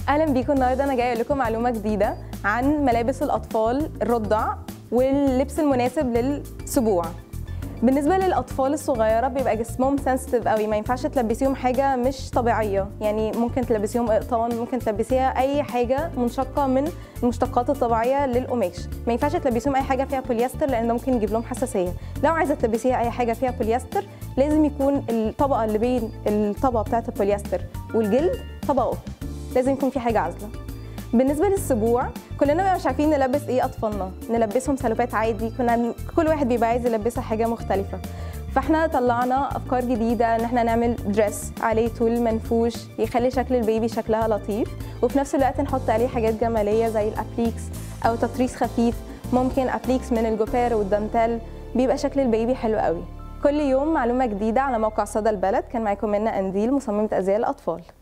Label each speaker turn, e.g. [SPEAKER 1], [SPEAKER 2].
[SPEAKER 1] اهلا بيكم النهارده انا جايه لكم معلومه جديده عن ملابس الاطفال الرضع واللبس المناسب للسبوع بالنسبه للاطفال الصغيره بيبقى جسمهم سنسيتيف قوي ما ينفعش تلبسيهم حاجه مش طبيعيه يعني ممكن تلبسيهم اقطان ممكن تلبسيها اي حاجه منشقه من المشتقات الطبيعيه للقماش ما ينفعش تلبسيهم اي حاجه فيها بوليستر لان ده ممكن يجيب لهم حساسيه لو عايزه تلبسيها اي حاجه فيها بوليستر لازم يكون الطبقه اللي بين الطبقه بتاعه البوليستر والجلد طبقه قطن لازم يكون في حاجه عازله بالنسبه للسبوع كلنا مش عارفين نلبس ايه اطفالنا نلبسهم سلوبات عادي كنا كل واحد بيبقى عايز يلبسها حاجه مختلفه فاحنا طلعنا افكار جديده ان احنا نعمل دريس عليه طول منفوش يخلي شكل البيبي شكلها لطيف وفي نفس الوقت نحط عليه حاجات جماليه زي الابليكس او تطريز خفيف ممكن ابليكس من الجوبير والدانتال بيبقى شكل البيبي حلو قوي كل يوم معلومه جديده على موقع صدى البلد كان معاكم منى انديل مصممه ازياء الاطفال